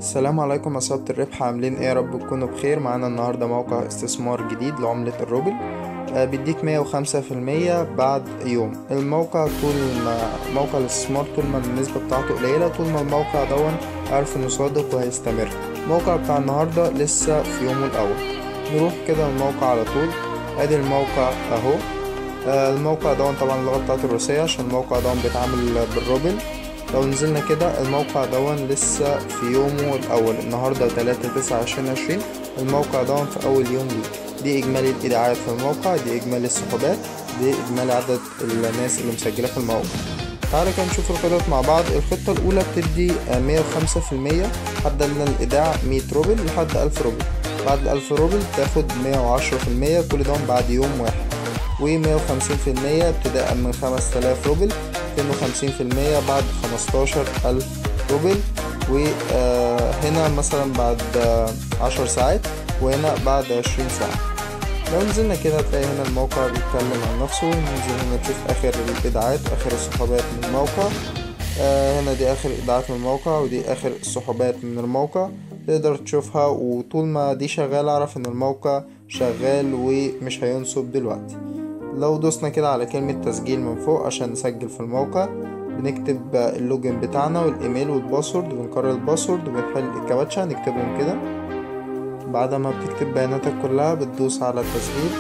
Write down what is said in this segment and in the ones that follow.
السلام عليكم أصحاب الربح عاملين ايه يا رب تكونوا بخير معانا النهاردة موقع استثمار جديد لعملة الروبل آه، بيديك مية وخمسة في المية بعد يوم الموقع طول ما موقع الاستثمار طول ما النسبة بتاعته قليلة طول ما الموقع دون عارف انه صادق وهيستمر الموقع بتاع النهاردة لسه في يومه الأول نروح كده الموقع على طول ادي الموقع اهو آه، الموقع دون طبعا اللغة بتاعته الروسية عشان الموقع دون بيتعامل بالروبل لو نزلنا كده الموقع دون لسه في يومه الأول النهاردة تلاتة تسعة عشرين عشرين الموقع دون في أول يوم ليه دي إجمالي الإيداعات في الموقع دي إجمالي السحوبات دي إجمالي عدد الناس اللي مسجلة في الموقع تعالى كده نشوف الخطط مع بعض الخطة الأولى بتدي مية وخمسة في المية حد لنا الإيداع مية روبل لحد ألف روبل بعد الألف روبل تاخد مية وعشرة في المية كل ده بعد يوم واحد ومية وخمسين في المية ابتداء من خمس تلاف روبل ميتين وخمسين في المية بعد خمستاشر ألف روبل وهنا مثلا بعد عشر ساعات وهنا بعد عشرين ساعة لو نزلنا كده هتلاقي هنا الموقع بيتكلم عن نفسه ننزل هنا نشوف آخر الإيداعات آخر السحوبات من الموقع آه هنا دي آخر إيداعات من الموقع ودي آخر السحوبات من الموقع تقدر تشوفها وطول ما دي شغال اعرف ان الموقع شغال ومش هينصب دلوقتي لو دوسنا كده على كلمة تسجيل من فوق عشان نسجل في الموقع بنكتب اللوجن بتاعنا والايميل والباسورد وبنكرر الباسورد وبنحل الكابتشا نكتبهم كده بعد ما بتكتب بياناتك كلها بتدوس على التسجيل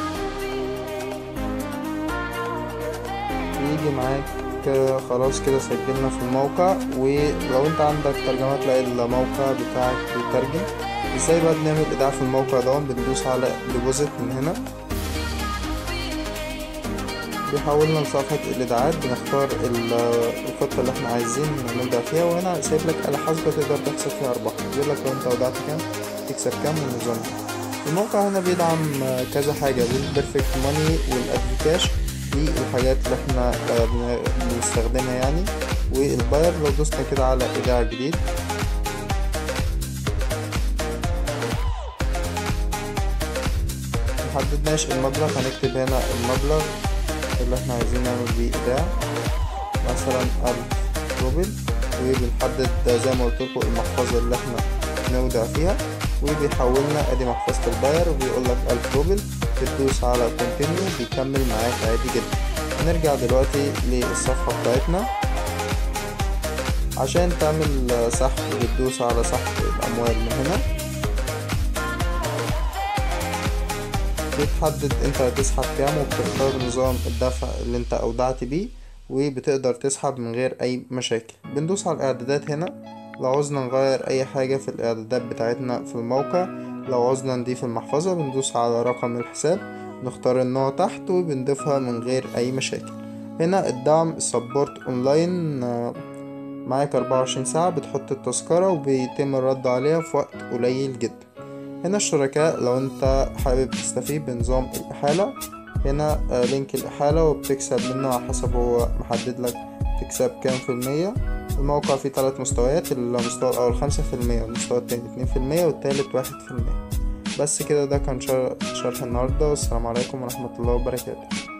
يجي معاك خلاص كده سجلنا في الموقع ولو انت عندك ترجمة تلاقي الموقع بتاعك بيترجم ازاي بقى بنعمل ايداع في الموقع ده بندوس على ديبوزيت من هنا بيحولنا لصفحة الإيداعات بنختار الخطة اللي احنا عايزين نبدأ فيها وهنا سايب لك آلة حاسبة تقدر تحسب فيها أرباح بيقول لك لو انت ودعت كام تكسب كام ونظام الموقع هنا بيدعم كذا حاجة بالبرفكت ماني والأدفيكاش دي الحاجات اللي احنا بنستخدمها يعني والباير لو دوسنا كده على إيداع جديد محددناش المبلغ هنكتب هنا المبلغ اللي احنا عايزين نعمل بيه ايداع مثلا ألف روبل وبنحدد زي ما قلت لكم المحفظة اللي احنا نودع فيها وبيحولنا ادي محفظة الباير وبيقول لك ألف روبل بتدوس على كونتينيو بيكمل معاك عادي جدا هنرجع دلوقتي للصفحة بتاعتنا عشان تعمل سحب بتدوس على سحب الأموال من هنا بتحدد انت هتسحب كام وبتختار نظام الدفع اللي انت اودعت بيه وبتقدر تسحب من غير اي مشاكل بندوس على الاعدادات هنا لو عوزنا نغير اي حاجة في الاعدادات بتاعتنا في الموقع لو عوزنا نضيف المحفظة بندوس على رقم الحساب نختار النوع تحت وبنضيفها من غير اي مشاكل هنا الدعم سبورت اونلاين معاك 24 ساعة بتحط التذكرة وبيتم الرد عليها في وقت قليل جدا هنا الشركاء لو انت حابب تستفيد بنظام الإحالة هنا لينك الإحالة وبتكسب منه على حسب هو محدد لك تكسب كام في المية الموقع فيه ثلاث مستويات المستوى الأول خمسة في المية والمستوى التاني اتنين في المية والتالت واحد في المية بس كده ده كان شرح النهاردة والسلام عليكم ورحمة الله وبركاته